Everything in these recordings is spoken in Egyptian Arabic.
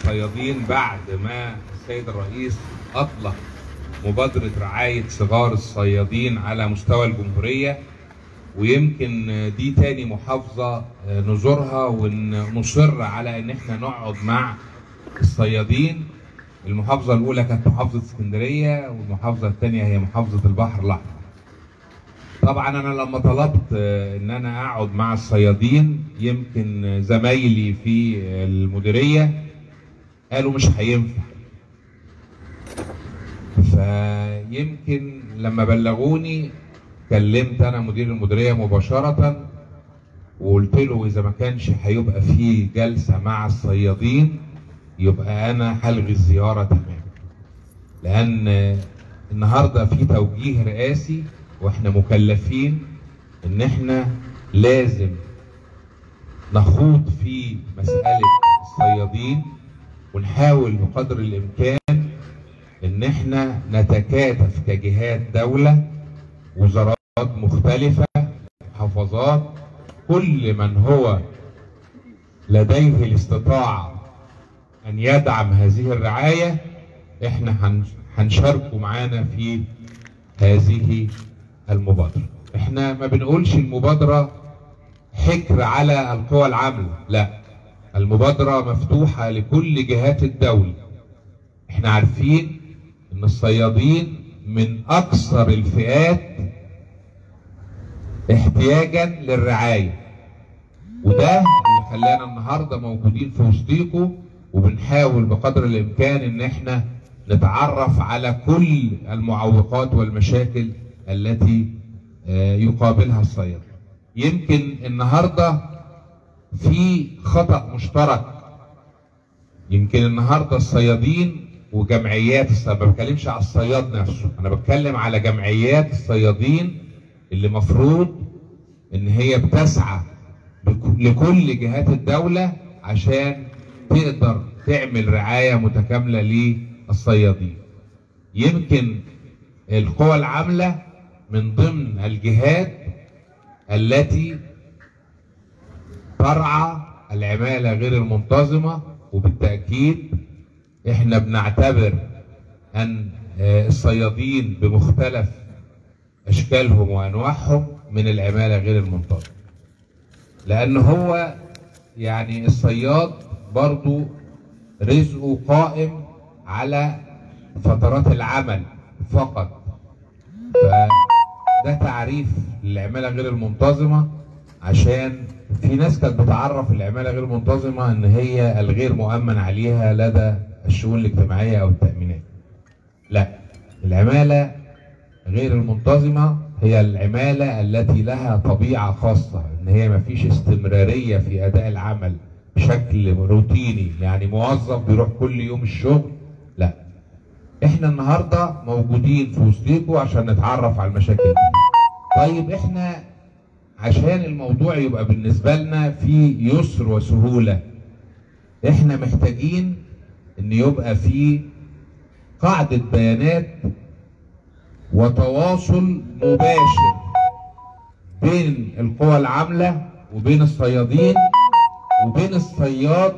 الصيادين بعد ما السيد الرئيس اطلق مبادره رعايه صغار الصيادين على مستوى الجمهوريه ويمكن دي تاني محافظه نزورها ونصر على ان احنا نقعد مع الصيادين المحافظه الاولى كانت محافظه اسكندريه والمحافظه الثانيه هي محافظه البحر الاحمر طبعا انا لما طلبت ان انا اقعد مع الصيادين يمكن زمايلي في المديريه قالوا مش هينفع فيمكن لما بلغوني كلمت انا مدير المديريه مباشره وقلت له اذا ما كانش هيبقى في جلسه مع الصيادين يبقى انا هلغي الزياره تماما لان النهارده في توجيه رئاسي واحنا مكلفين ان احنا لازم نخوض في مساله الصيادين ونحاول بقدر الامكان ان احنا نتكاتف كجهات دوله وزارات مختلفه محافظات كل من هو لديه الاستطاعه ان يدعم هذه الرعايه احنا هنشاركه معانا في هذه المبادره احنا ما بنقولش المبادره حكر على القوى العامله لا المبادره مفتوحه لكل جهات الدوله احنا عارفين ان الصيادين من اكثر الفئات احتياجا للرعايه وده اللي خلانا النهارده موجودين في وسطيكم وبنحاول بقدر الامكان ان احنا نتعرف على كل المعوقات والمشاكل التي يقابلها الصياد يمكن النهارده في خطأ مشترك يمكن النهارده الصيادين وجمعيات الصياد ما بتكلمش على الصياد نفسه انا بتكلم على جمعيات الصيادين اللي مفروض ان هي بتسعى لكل جهات الدولة عشان تقدر تعمل رعاية متكاملة للصيادين يمكن القوى العاملة من ضمن الجهات التي ترعى العمالة غير المنتظمة وبالتأكيد احنا بنعتبر ان الصيادين بمختلف اشكالهم وانواعهم من العمالة غير المنتظمة لان هو يعني الصياد برضو رزقه قائم على فترات العمل فقط فده تعريف للعمالة غير المنتظمة عشان في ناس كانت بتعرف العمالة غير المنتظمة ان هي الغير مؤمن عليها لدى الشؤون الاجتماعية او التأمينات لا العمالة غير المنتظمة هي العمالة التي لها طبيعة خاصة ان هي ما فيش استمرارية في اداء العمل بشكل روتيني يعني موظف بيروح كل يوم الشغل لا احنا النهاردة موجودين في وسطيكم عشان نتعرف على المشاكل دي طيب احنا عشان الموضوع يبقى بالنسبة لنا في يسر وسهولة احنا محتاجين ان يبقى في قاعدة بيانات وتواصل مباشر بين القوى العاملة وبين الصيادين وبين الصياد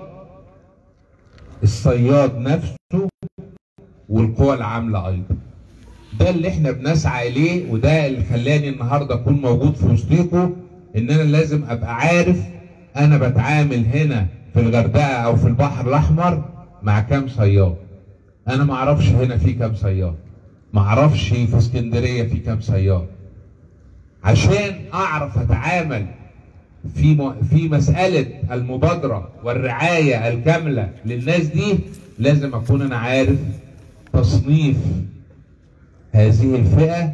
الصياد نفسه والقوى العاملة أيضا ده اللي احنا بنسعى إليه وده اللي خلاني النهاردة أكون موجود في وسطيكم إن أنا لازم أبقى عارف أنا بتعامل هنا في الغردقة أو في البحر الأحمر مع كام صياد أنا ما أعرفش هنا في كام صياد ما اعرفش في اسكندريه في كام صياد عشان اعرف اتعامل في م... في مساله المبادره والرعايه الكامله للناس دي لازم اكون انا عارف تصنيف هذه الفئه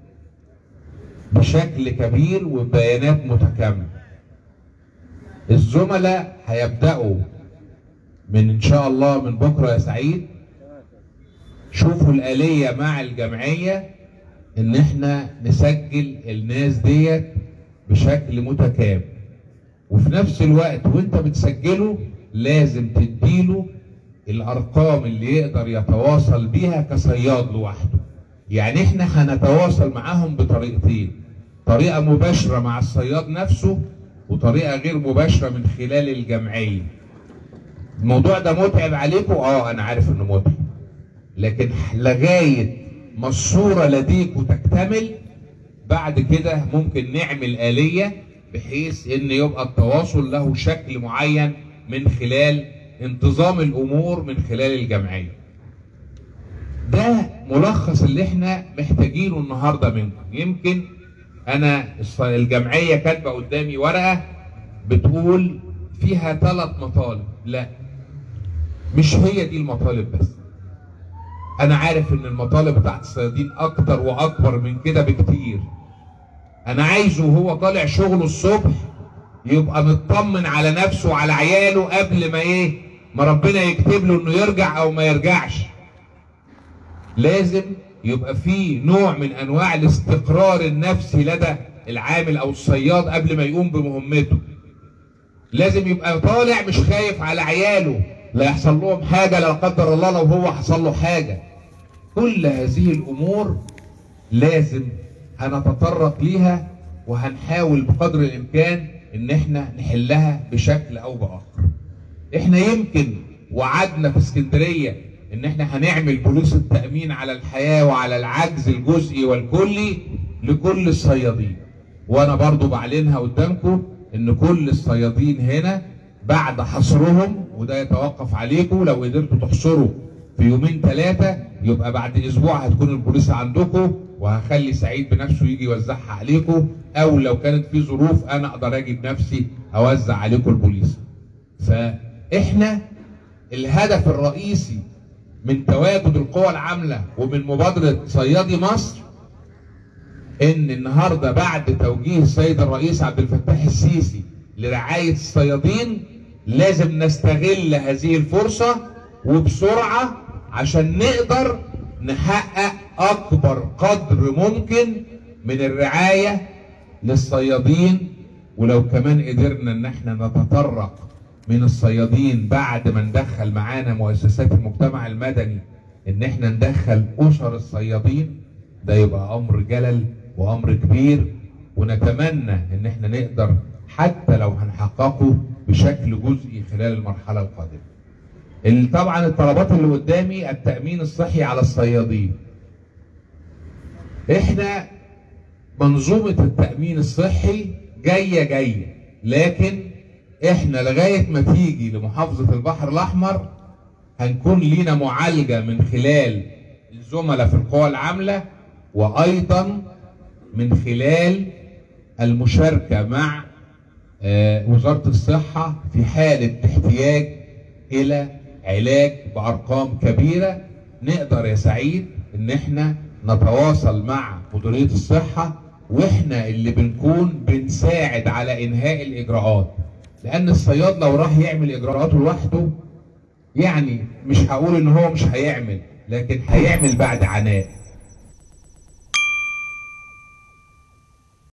بشكل كبير وبيانات متكامله الزملاء هيبداوا من ان شاء الله من بكره يا سعيد شوفوا الآلية مع الجمعية إن إحنا نسجل الناس ديت بشكل متكامل. وفي نفس الوقت وأنت بتسجله لازم تديله الأرقام اللي يقدر يتواصل بيها كصياد لوحده. يعني إحنا هنتواصل معاهم بطريقتين. طريقة مباشرة مع الصياد نفسه وطريقة غير مباشرة من خلال الجمعية. الموضوع ده متعب عليكم اه انا عارف انه متعب لكن لغايه ما الصوره لديكم تكتمل بعد كده ممكن نعمل آلية بحيث ان يبقى التواصل له شكل معين من خلال انتظام الامور من خلال الجمعية ده ملخص اللي احنا محتاجينه النهاردة منكم يمكن انا الجمعية كاتبة قدامي ورقة بتقول فيها ثلاث مطالب لا مش هي دي المطالب بس انا عارف ان المطالب بتاعت الصيادين اكتر واكبر من كده بكتير انا عايزه وهو طالع شغله الصبح يبقى مطمن على نفسه وعلى عياله قبل ما ايه ما ربنا يكتب له انه يرجع او ما يرجعش لازم يبقى في نوع من انواع الاستقرار النفسي لدى العامل او الصياد قبل ما يقوم بمهمته لازم يبقى طالع مش خايف على عياله لا يحصل لهم حاجه لا قدر الله لو هو حصل له حاجه كل هذه الامور لازم هنتطرق ليها وهنحاول بقدر الامكان ان احنا نحلها بشكل او باخر احنا يمكن وعدنا في اسكندريه ان احنا هنعمل بوليس التامين على الحياه وعلى العجز الجزئي والكلي لكل الصيادين وانا برضو بعلنها قدامكم ان كل الصيادين هنا بعد حصرهم وده يتوقف عليكم لو قدرتوا تحصروا في يومين ثلاثه يبقى بعد اسبوع هتكون البوليس عندكم وهخلي سعيد بنفسه يجي يوزعها عليكم او لو كانت في ظروف انا اقدر اجي بنفسي اوزع عليكم البوليس فاحنا الهدف الرئيسي من تواجد القوى العامله ومن مبادره صيادي مصر ان النهارده بعد توجيه السيد الرئيس عبد الفتاح السيسي لرعايه الصيادين لازم نستغل هذه الفرصه وبسرعه عشان نقدر نحقق اكبر قدر ممكن من الرعايه للصيادين ولو كمان قدرنا ان احنا نتطرق من الصيادين بعد ما ندخل معانا مؤسسات المجتمع المدني ان احنا ندخل اسر الصيادين ده يبقى امر جلل وامر كبير ونتمنى ان احنا نقدر حتى لو هنحققه بشكل جزئي خلال المرحله القادمه. طبعا الطلبات اللي قدامي التامين الصحي على الصيادين. احنا منظومه التامين الصحي جايه جايه لكن احنا لغايه ما تيجي لمحافظه البحر الاحمر هنكون لينا معالجه من خلال الزملاء في القوى العامله وايضا من خلال المشاركه مع وزاره الصحه في حاله احتياج الى علاج بارقام كبيره نقدر يا سعيد ان احنا نتواصل مع مديريه الصحه واحنا اللي بنكون بنساعد على انهاء الاجراءات لان الصياد لو راح يعمل اجراءاته لوحده يعني مش هقول ان هو مش هيعمل لكن هيعمل بعد عناء